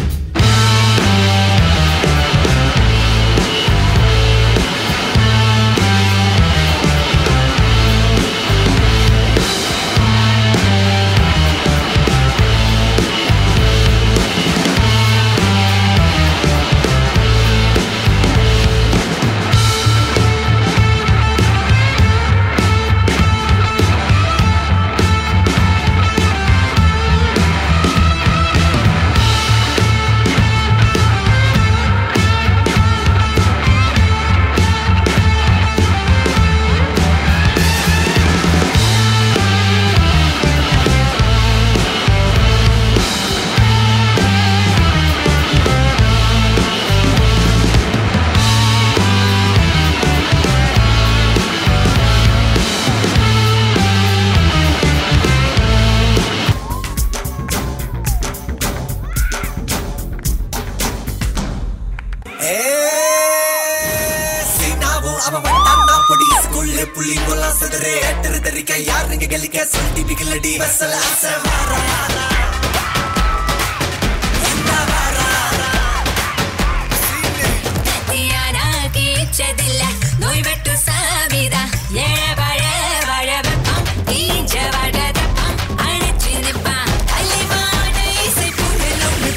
Speaker 13: ಸೀನಾವು ಅವ ವಟ್ಟಾನ ಪುಡಿ ಸ್ಕೂಲ್ಲೆ ಪುಳಿ ಮೊಲ ಸದರೆ ಎಟ್ಟರ ತರಿಕ ಯಾರಿಗೆ ಗೆಲ್ಲಿಕೆ ಸುಲ್ಟಿ ಬಿಗಿಲಡಿ ಬಸಲ ಅಸವಾರ
Speaker 12: നോയ്വെട്ടു സാവിത ഏഴവഴ വഴവപ്പം ഈഞ്ചവടതപ്പം അണച്ചു നിപ്പാ അല്ലിമാട ഇസൈപ്പുഴലൊന്ന്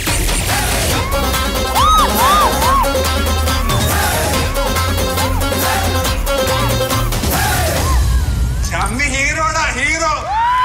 Speaker 3: ചമ്മി ഹീറോടാ ഹീറോ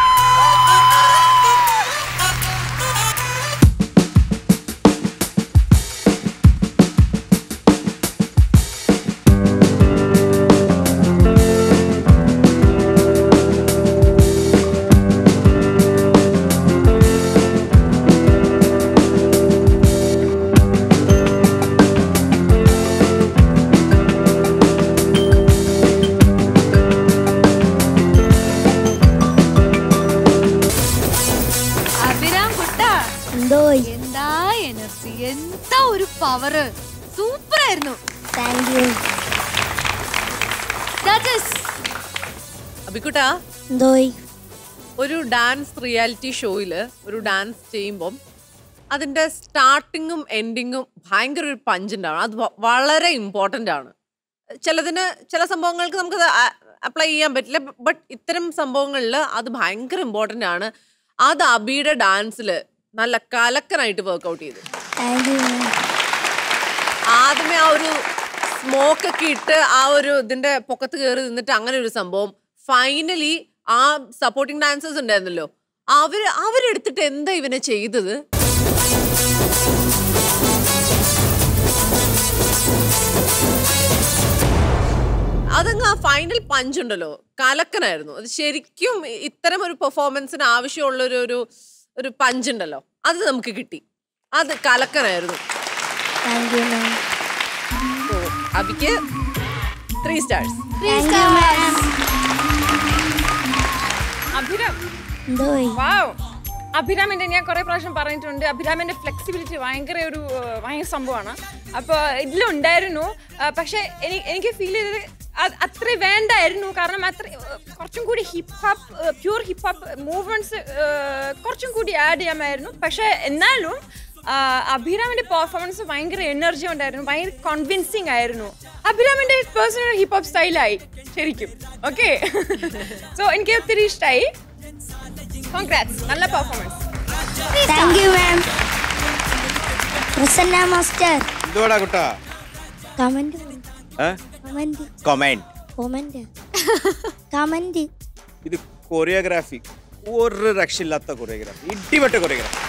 Speaker 2: അഭിരാം കുട്ട
Speaker 8: എന്തോ
Speaker 2: എന്താ എനർജി എന്താ ഒരു പവറ് സൂപ്പർ ആയിരുന്നു
Speaker 8: താങ്ക് യു
Speaker 2: ജഡ്ജസ്
Speaker 1: അബിക്കുട്ടാ
Speaker 8: എന്തോയ്
Speaker 1: ഒരു ഡാൻസ് റിയാലിറ്റി ഷോയില് ഒരു ഡാൻസ് ചെയ്യുമ്പം അതിന്റെ സ്റ്റാർട്ടിങ്ങും എൻഡിങ്ങും ഭയങ്കര ഒരു പഞ്ച് ഉണ്ടാവണം അത് വ- വളരെ ഇമ്പോർട്ടൻ്റ് ആണ് ചിലതിന് ചില സംഭവങ്ങൾക്ക് നമുക്ക് അപ്ലൈ ചെയ്യാൻ പറ്റില്ല ബട്ട് ഇത്തരം സംഭവങ്ങളിൽ അത് ഭയങ്കര ഇമ്പോർട്ടൻ്റ് ആണ് അത് അബിയുടെ ഡാൻസിൽ നല്ല കലക്കനായിട്ട് വർക്കൗട്ട് ചെയ്തു
Speaker 8: താങ്ക് യു
Speaker 1: ആദ്യമേ ആ ഒരു സ്മോക്ക് ഒക്കെ ഇട്ട് ആ ഒരു ഇതിന്റെ പൊക്കത്ത് കയറി നിന്നിട്ട് അങ്ങനെ ഒരു സംഭവം ഫൈനലി ആ സപ്പോർട്ടിങ് ഡാൻസേഴ്സ് ഉണ്ടായിരുന്നല്ലോ അവര് അവരെടുത്തിട്ട് എന്താ ഇവനെ ചെയ്തത് അതങ്ങ് ആ ഫൈനൽ പഞ്ച് ഉണ്ടല്ലോ കലക്കനായിരുന്നു അത് ശരിക്കും ഇത്തരം ഒരു പെർഫോമൻസിന് ആവശ്യമുള്ള ഒരു ഒരു ഒരു പഞ്ച് ഉണ്ടല്ലോ അത് നമുക്ക് കിട്ടി അത് കലക്കനായിരുന്നു
Speaker 8: താങ്ക് യു മാം
Speaker 1: So, അബിക്ക് three stars
Speaker 8: thank you ma'am എന്തോയി
Speaker 11: വാവ് അഭിരാമിന്റെ ഞാൻ കുറെ പ്രാവശ്യം പറഞ്ഞിട്ടുണ്ട് അഭിരാമിന്റെ ഫ്ലെക്സിബിലിറ്റി ഭയങ്കര ഒരു ആ, ഭയങ്കര സംഭവമാണ് അപ്പോൾ ഇതിലുണ്ടായിരുന്നു ആ, പക്ഷേ എനിക്ക് എനിക്ക് ഫീൽ ചെയ്തത് അത് അത്ര വേണ്ടായിരുന്നു കാരണം അത്ര ആ, കുറച്ചും കൂടി hip hop pure hip hop movements കുറച്ചും കൂടി ആഡ് ചെയ്യാമായിരുന്നു പക്ഷേ എന്നാലും ആ, അഭിരാമിന്റെ പെർഫോമൻസ് ഭയങ്കര എനർജി ഉണ്ടായിരുന്നു ഭയങ്കര കോൺവിൻസിങ് ആയിരുന്നു അഭിരാമിന്റെ പേഴ്സണൽ ഹിപ്പ് ഹോപ്പ് സ്റ്റൈലായി ശരിക്കും ഓക്കെ സോ എനിക്ക് ഒത്തിരി ഇഷ്ടമായി കോൺഗ്രാറ്റ്സ് നല്ല performance
Speaker 8: thank you ma'am Prasanna master
Speaker 5: എന്തുവാടാ കുട്ടാ
Speaker 8: comment
Speaker 5: a
Speaker 8: comment
Speaker 5: combined
Speaker 8: comment comment
Speaker 5: ഇത് കൊറിയോഗ്രാഫി ഒരു രക്ഷയില്ലാത്ത കൊറിയോഗ്രാഫി ഇടിവെട്ട കൊറിയോഗ്രാഫി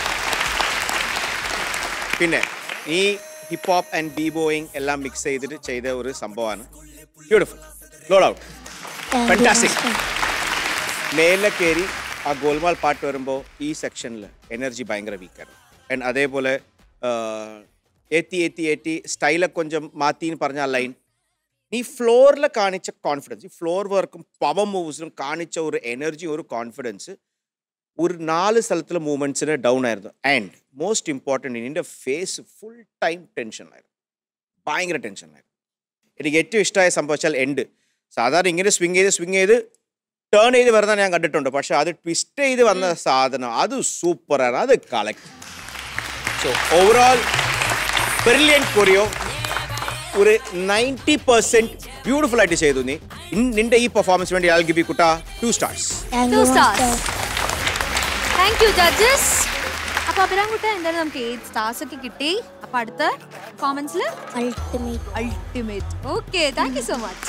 Speaker 5: പിന്നെ ഈ hip hop and B boying എല്ലാം മിക്സ് ചെയ്തിട്ട് ചെയ്ത ഒരു സംഭവമാണ് ബ്യൂട്ടിഫുൾ ലോഡ് ഔട്ട് ഫാന്റാസ്റ്റിക് മേലെ കയറി ആ ഗോൽമാൽ പാട്ട് വരുമ്പോൾ ഈ സെക്ഷനിൽ എനർജി ഭയങ്കര വീക്കാണ് ആൻഡ് അതേപോലെ ഏത്തി ഏത്തി ഏറ്റി സ്റ്റൈലൊക്കെ കൊഞ്ചം മാത്തിന്ന് പറഞ്ഞ ആ ലൈൻ നീ ഫ്ലോറിൽ കാണിച്ച കോൺഫിഡൻസ് ഈ ഫ്ലോർ വർക്കും പവർ മൂവ്സിലും കാണിച്ച ഒരു എനർജി ഒരു കോൺഫിഡൻസ് ഒരു നാല് സ്ഥലത്തിലെ മൂവ്മെൻറ്റ്സിന് ഡൗൺ ആയിരുന്നു ആൻഡ് മോസ്റ്റ് ഇമ്പോർട്ടൻറ്റ് നിൻ്റെ ഫേസ് ഫുൾ ടൈം ടെൻഷനായിരുന്നു ഭയങ്കര ടെൻഷനായിരുന്നു എനിക്ക് ഏറ്റവും ഇഷ്ടമായ സംഭവിച്ചാൽ എൻഡ് സാധാരണ ഇങ്ങനെ സ്വിങ് ചെയ്ത് സ്വിങ് ചെയ്ത് ടേൺ ചെയ്ത് വരുന്ന ഞാൻ കണ്ടിട്ടുണ്ട് പക്ഷെ അത് ട്വിസ്റ്റ് ചെയ്ത് വന്ന സാധനം അത് സൂപ്പറാണ് അത് collect so overall brilliant choreo ഒരു നയൻറ്റി പെർസെന്റ് ബ്യൂട്ടിഫുൾ ആയിട്ട് ചെയ്തു നീ ഇൻ- നിന്റെ ഈ പെർഫോമൻസ് വേണ്ടി ആൽ ഗിബി കുട്ട two stars
Speaker 2: Two stars. Thank you judges അപ്പൊ അഭിരാംകുട്ട എന്തായാലും നമുക്ക് എയ്റ്റ് സ്റ്റാർസ് ഒക്കെ കിട്ടി അപ്പൊ അടുത്ത പെർഫോമൻസിൽ
Speaker 8: ultimate
Speaker 2: ultimate okay thank you so much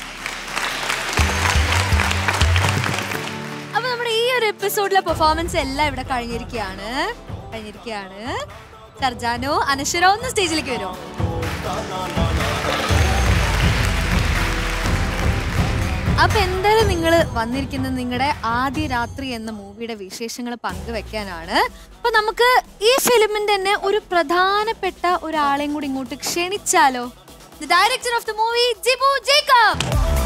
Speaker 2: അപ്പൊ നമ്മുടെ ഈ ഒരു എപ്പിസോഡിലെ പെർഫോമൻസ് എല്ലാം ഇവിടെ കഴിഞ്ഞിരിക്കുകയാണ് കഴിഞ്ഞിരിക്കുകയാണ് സർജാനോ അനശ്വരോ ഒന്ന് സ്റ്റേജിലേക്ക് വരുമോ അപ്പൊ എന്തായാലും നിങ്ങൾ വന്നിരിക്കുന്നത് നിങ്ങളുടെ ആദ്യ രാത്രി എന്ന മൂവിയുടെ വിശേഷങ്ങൾ പങ്കുവെക്കാനാണ് അപ്പൊ നമുക്ക് ഈ ഫിലിമിന്റെ തന്നെ ഒരു പ്രധാനപ്പെട്ട ഒരാളെയും കൂടി ഇങ്ങോട്ട് ക്ഷണിച്ചാലോ the director of the movie Jibu Jacob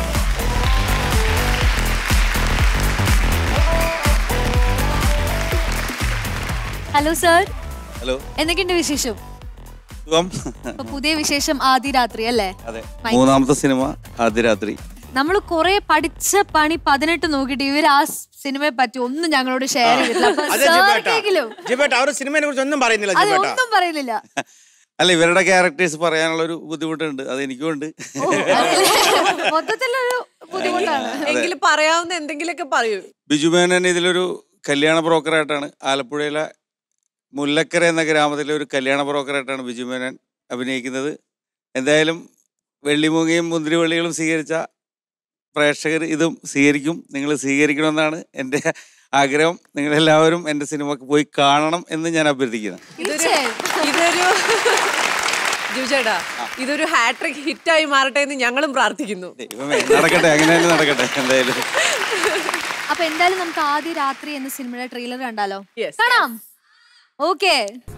Speaker 2: hello sir
Speaker 14: hello
Speaker 2: എന്തൊക്കെയുണ്ട് വിശേഷം
Speaker 14: സുഖം
Speaker 2: ഇപ്പൊ പുതിയ വിശേഷം ആദ്യ രാത്രി അല്ലേ
Speaker 14: അതെ
Speaker 2: മൈ-
Speaker 14: മൂന്നാമത്തെ സിനിമ ആദ്യ രാത്രി
Speaker 2: നമ്മൾ കുറെ പഠിച്ച പണി പതിനെട്ട് നോക്കിയിട്ട് ഇവർ ആ സിനിമയെ പറ്റി ഒന്നും ഞങ്ങളോട് ഷെയർ ചെയ്തിട്ടില്ല അപ്പൊ
Speaker 5: അതെ ജിബേട്ട
Speaker 2: സാർക്കെങ്കിലും
Speaker 5: ജിബേട്ട അവർ സിനിമയെ കുറിച്ച് ഒന്നും പറയുന്നില്ല
Speaker 2: അത്
Speaker 5: ജിബേട്ട
Speaker 2: ഒന്നും പറയുന്നില്ല
Speaker 14: അല്ല ഇവരുടെ ക്യാരക്ടേഴ്സ് പറയാനുള്ള ഒരു ബുദ്ധിമുട്ടുണ്ട് അത് എനിക്കും ഉണ്ട്
Speaker 2: മൊത്തത്തിലൊരു ബുദ്ധിമുട്ടാണ്
Speaker 1: എങ്കിലും പറയാവുന്ന എന്തെങ്കിലുമൊക്കെ പറയൂ
Speaker 14: ബിജു മേനൻ ഇതിലൊരു കല്യാണ ബ്രോക്കറായിട്ടാണ് ആലപ്പുഴയിലെ മുല്ലക്കര എന്ന ഗ്രാമത്തിലെ ഒരു കല്യാണ ബ്രോക്കറായിട്ടാണ് ബിജു മേനൻ അഭിനയിക്കുന്നത് എന്തായാലും വെള്ളിമൂങ്ങയും മുന്തിരിവള്ളികളും സ്വീകരിച്ച പ്രേക്ഷകർ ഇതും സ്വീകരിക്കും നിങ്ങൾ സ്വീകരിക്കണമെന്നാണ് എൻ്റെ ആഗ്രഹം നിങ്ങളെല്ലാവരും എൻ്റെ സിനിമക്ക് പോയി കാണണം എന്ന് ഞാൻ അഭ്യർത്ഥിക്കുന്നു
Speaker 1: ഇതൊരു ഇതൊരു ജുജേടാ ഇതൊരു ഹാട്രിക് ഹിറ്റായി മാറട്ടെ എന്ന് ഞങ്ങളും പ്രാർത്ഥിക്കുന്നു
Speaker 14: ദൈവമേ, നടക്കട്ടെ അങ്ങനെ തന്നെ നടക്കട്ടെ എന്തായാലും
Speaker 2: അപ്പൊ എന്തായാലും നമുക്ക് ആദ്യ രാത്രി എന്ന സിനിമയുടെ ട്രെയിലർ കണ്ടാലോ കാണാം ഓക്കെ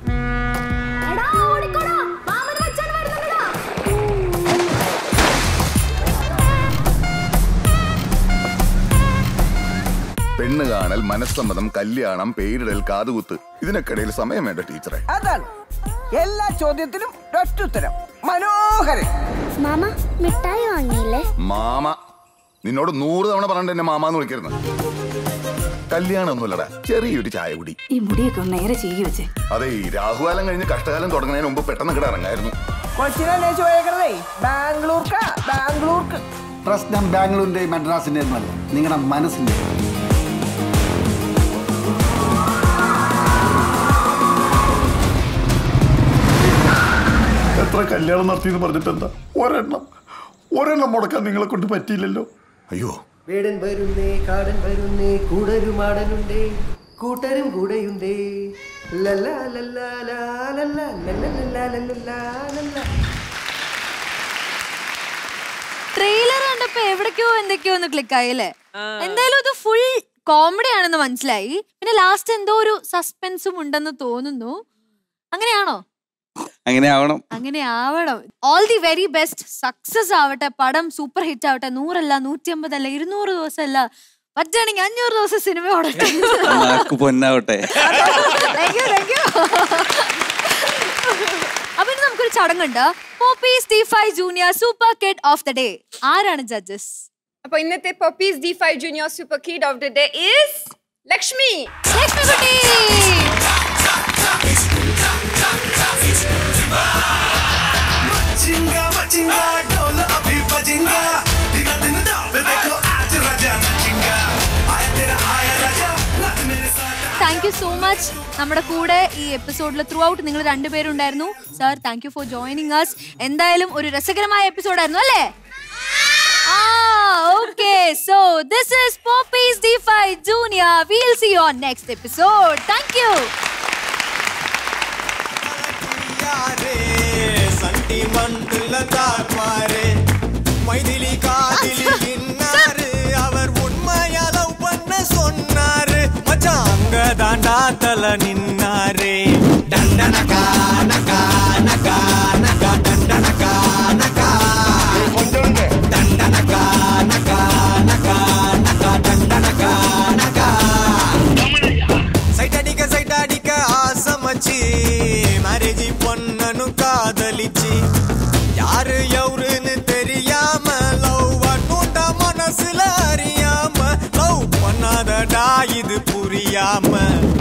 Speaker 15: പെണ്ണ് കാണൽ മനസ്സമ്മതം കല്യാണം പേരിടൽ കാതുകുത്ത് ഇതിനൊക്കിടയിൽ സമയം വേണ്ട ടീച്ചറെ
Speaker 16: അതാണ് എല്ലാ ചോദ്യത്തിനും ഒറ്റുത്തരം മനോഹരൻ
Speaker 8: മാമ മിഠായി വാങ്ങിയില്ലേ
Speaker 15: മാമ നിന്നോട് നൂറ് തവണ പറഞ്ഞിട്ട് എന്നെ മാമാന്ന് വിളിക്കരുത് കല്യാണമൊന്നുമില്ലടാ ചെറിയൊരു ചായ കുടി
Speaker 17: ഈ മുടിയൊക്കെ ഒന്ന് നേരെ ചെയ്യി വെച്ചേ
Speaker 15: അതെ ഈ രാഹുകാലം കഴിഞ്ഞ് കഷ്ടകാലം തുടങ്ങുന്നതിന് മുമ്പ് പെട്ടെന്ന് കിട ഇറങ്ങായിരുന്നു
Speaker 16: കൊച്ചിനെ അന്വേഷിച്ച് പോയേക്കണതേ ബാംഗ്ലൂർക്കാ ബാംഗ്ലൂർക്ക്
Speaker 18: പ്രശ്നം ബാംഗ്ലൂരിന്റെയും മദ്രാസിന്റെയും അല്ല നിങ്ങളുടെ മനസ്സിന്റെ
Speaker 15: എത്ര കല്യാണം നടത്തിയെന്ന് പറഞ്ഞിട്ട് എന്താ ഒരെണ്ണം ഒരെണ്ണം മുടക്കാൻ നിങ്ങളെ കൊണ്ട് പറ്റിയില്ലല്ലോ അയ്യോ
Speaker 19: വേടൻ വരുന്നേ കാടൻ വരുന്നേ കൂടരുമാടനുണ്ടേ കൂട്ടരും കൂടെയുണ്ടേ ലല്ലാ ലല്ലാ ലാ ലല്ലാ ലല്ലാ ലല്ലാ ലല്ലാ ലല്ലാ
Speaker 2: ട്രെയിലർ കണ്ടപ്പോ എവിടേക്കോ എന്തൊക്കെയോ ഒന്ന് ക്ലിക്ക് ആയി അല്ലേ എന്തായാലും ഇത് ഫുൾ കോമഡി ആണെന്ന് മനസ്സിലായി പിന്നെ ലാസ്റ്റ് എന്തോ ഒരു സസ്പെൻസും ഉണ്ടെന്ന് തോന്നുന്നു അങ്ങനെയാണോ
Speaker 14: അങ്ങനെ ആവണം
Speaker 2: അങ്ങനെ ആവണം all the very best success ആവട്ടെ പടം സൂപ്പർ ഹിറ്റ് ആവട്ടെ നൂറല്ല നൂറ്റി അമ്പതല്ല ഇരുന്നൂറ് ദിവസമല്ല പറ്റുകയാണെങ്കിൽ അഞ്ഞൂറ് ദിവസം സിനിമ ഓടട്ടെ
Speaker 14: നാക്ക് പൊന്നാവട്ടെ
Speaker 2: Thank you, thank you. അപ്പൊ ഇനി നമുക്കൊരു ചടങ്ങുണ്ട് Poppees D five junior super kid of the day ആരാണ് ജഡ്ജസ്
Speaker 11: അപ്പൊ ഇന്നത്തെ Poppees D five junior super kid of the day is Lakshmi
Speaker 2: Lakshmi കുട്ടി
Speaker 13: बजेगा बजेगा ढोल अभी बजेगा दिन दिन दाव देखो आज राजा नचेगा आया तेरा आया राजा रात मेरे साथ
Speaker 2: താങ്ക് യു സോ മച്ച് നമ്മുടെ കൂടെ ഈ എപ്പിസോഡിൽ ത്രൂ ഔട്ട് നിങ്ങൾ രണ്ടുപേരും ഉണ്ടായിരുന്നു sir thank you for joining us എന്തായാലും ഒരു രസകരമായ എപ്പിസോഡായിരുന്നു അല്ലേ ആ okay so this is Poppees D five junior we'll see on next episode thank you
Speaker 3: சண்டிமண்டுல தார்மாரு மைதிலி காதிலி இன்னாரு அவர் உண்மையா லவ் பண்ண சொன்னாரு மச்சான் அங்க தாண்டா தல நின்னாரு டண்டனகா நகா நகா நகா டண்டனகா நகா டண்டனகா நகா நகா நகா டண்டனகா நகா சைட் அடிக்க சைட் அடிக்க ஆசமச்சி மேரேஜ் பொண்ணனு காதலிச்சு யாரு எவருன்னு தெரியாம லவ் நூட்ட மனசுல அறியாம லவ் பண்ணாதடா இது புரியாம